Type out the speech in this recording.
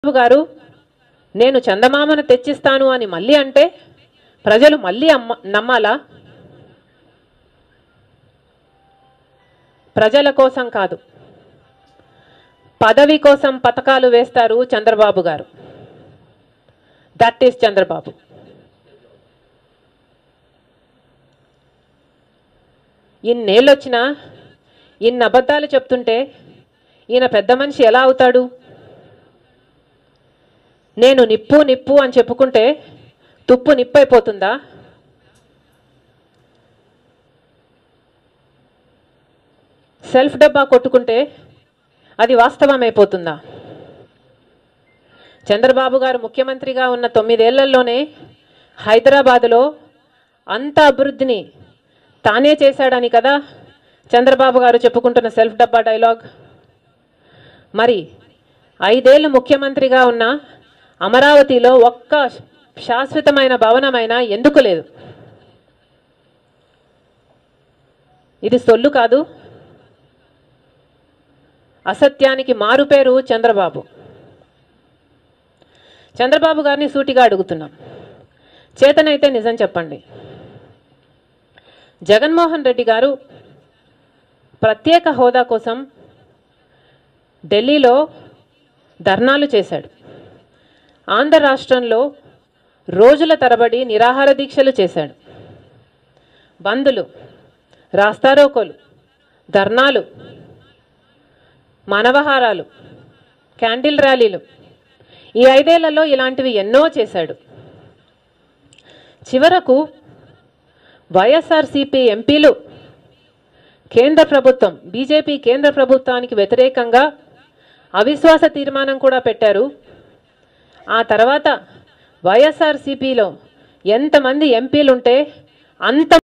బాబు గారు నేను చందమామను తెచ్చిస్తాను అని మళ్ళీ అంటే ప్రజలు మళ్ళీ అమ్మ నమ్మాలా ప్రజల కోసం కాదు పదవి కోసం పథకాలు వేస్తారు చంద్రబాబు గారు దట్ ఈస్ చంద్రబాబు ఇన్నేళ్ళు వచ్చినా ఇన్ని అబద్ధాలు చెప్తుంటే ఈయన పెద్ద మనిషి ఎలా అవుతాడు నేను నిప్పు నిప్పు అని చెప్పుకుంటే తుప్పు నిప్పైపోతుందా సెల్ఫ్ డబ్బా కొట్టుకుంటే అది వాస్తవమైపోతుందా చంద్రబాబు గారు ముఖ్యమంత్రిగా ఉన్న తొమ్మిదేళ్లలోనే హైదరాబాదులో అంత అభివృద్ధిని తానే చేశాడని కదా చంద్రబాబు గారు చెప్పుకుంటున్న సెల్ఫ్ డబ్బా డైలాగ్ మరి ఐదేళ్ళు ముఖ్యమంత్రిగా ఉన్న అమరావతిలో ఒక్క శాశ్వతమైన భవనమైనా ఎందుకు లేదు ఇది సొల్లు కాదు అసత్యానికి మారుపేరు చంద్రబాబు చంద్రబాబు గారిని సూటిగా అడుగుతున్నాం చేతనైతే నిజం చెప్పండి జగన్మోహన్ రెడ్డి గారు ప్రత్యేక హోదా కోసం ఢిల్లీలో ధర్నాలు చేశాడు ఆంధ్ర రాష్ట్రంలో రోజుల తరబడి నిరాహార దీక్షలు చేశాడు బందులు రాస్తారోకోలు ధర్నాలు మానవహారాలు క్యాండిల్ ర్యాలీలు ఈ ఐదేళ్లలో ఇలాంటివి ఎన్నో చేశాడు చివరకు వైఎస్ఆర్సీపీ ఎంపీలు కేంద్ర ప్రభుత్వం బీజేపీ కేంద్ర ప్రభుత్వానికి వ్యతిరేకంగా అవిశ్వాస తీర్మానం కూడా పెట్టారు ఆ తర్వాత వైఎస్ఆర్సీపీలో ఎంతమంది ఎంపీలుంటే అంత